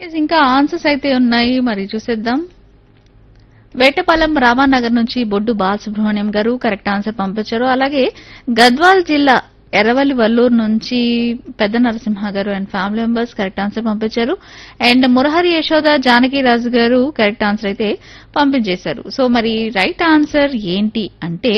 Yes, ఇంకా answers అయితే ఉన్నాయి మరి చూసేద్దాం వేటపాలెం రామానగర్ నుంచి బొడ్డు బాలసుబ్రహ్మణ్యం గారు కరెక్ట్ ఆన్సర్ పంపించారు అలాగే గద్వాల్ జిల్లా ఎర్రవల్లి వల్లూరు నుంచి పెద్ద Narasimha garu and family members correct answer పంపించారు and Murahari Yashoda Janaki Raju garu correct answer అయితే పంపించేశారు సో మరి రైట్ ఆన్సర్ ఏంటి అంటే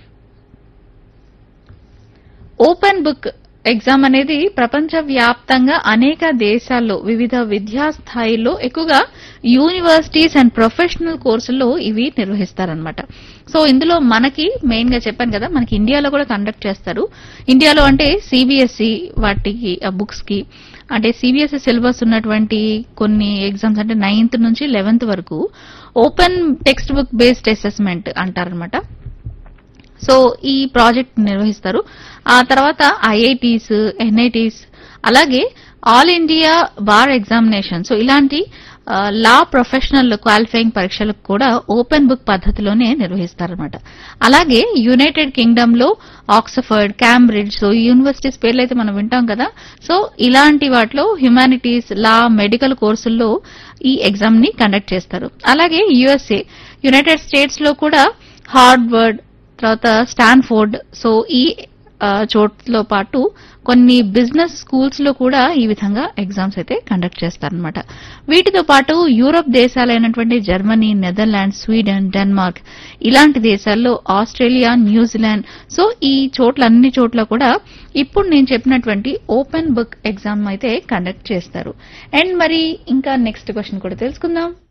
ఓపెన్ బుక్ ఎగ్జామ్ అనేది ప్రపంచ వ్యాప్తంగా అనేక దేశాల్లో వివిధ విద్యా స్థాయిల్లో ఎక్కువగా యూనివర్సిటీస్ అండ్ ప్రొఫెషనల్ కోర్సుల్లో ఇవి నిర్వహిస్తారనమాట సో ఇందులో మనకి మెయిన్ గా చెప్పాను కదా మనకి ఇండియాలో కూడా కండక్ట్ చేస్తారు ఇండియాలో అంటే సిబిఎస్ఈ వాటికి బుక్స్ కి అంటే సిబిఎస్ఈ సిలబస్ ఉన్నటువంటి కొన్ని ఎగ్జామ్స్ అంటే నైన్త్ నుంచి లెవెన్త్ వరకు open text book based assessment అంటారనమాట సో ఈ ప్రాజెక్ట్ నిర్వహిస్తారు ఆ తర్వాత ఐఐటీస్ ఎన్ఐటీస్ అలాగే all India bar examination so ఇలాంటి ఆ, లా ప్రొఫెషనల్ క్వాలిఫైయింగ్ పరీక్షలకు కూడా ఓపెన్ బుక్ పద్ధతిలోనే నిర్వహిస్తారనమాట అలాగే యునైటెడ్ కింగ్డమ్ లో ఆక్స్ఫర్డ్ క్యాంబ్రిడ్జ్ సో ఈ యూనివర్సిటీస్ పేర్లు అయితే మనం వింటాం కదా సో ఇలాంటి వాటిలో హ్యుమానిటీస్ లా మెడికల్ కోర్సుల్లో ఈ ఎగ్జామ్ ని కండక్ట్ చేస్తారు అలాగే యుఎస్ఏ యునైటెడ్ స్టేట్స్ లో కూడా హార్వర్డ్ తర్వాత స్టాన్ఫోర్డ్ సో ఈ ఆ, చోట్ల పాటు కొన్ని బిజినెస్ స్కూల్స్ లో కూడా ఈ విధంగా ఎగ్జామ్స్ అయితే కండక్ట్ చేస్తారనమాట వీటితో పాటు యూరప్ దేశాలైనటువంటి జర్మనీ నెదర్లాండ్స్ స్వీడన్ డెన్మార్క్ ఇలాంటి దేశాల్లో ఆస్ట్రేలియా న్యూజిలాండ్ సో ఈ చోట్ల అన్ని చోట్ల కూడా ఇప్పుడు నేను చెప్పినటువంటి ఓపెన్ బుక్ ఎగ్జామ్ అయితే కండక్ట్ చేస్తారు అండ్ మరి ఇంకా నెక్స్ట్ క్వశ్చన్ కూడా తెలుసుకుందాం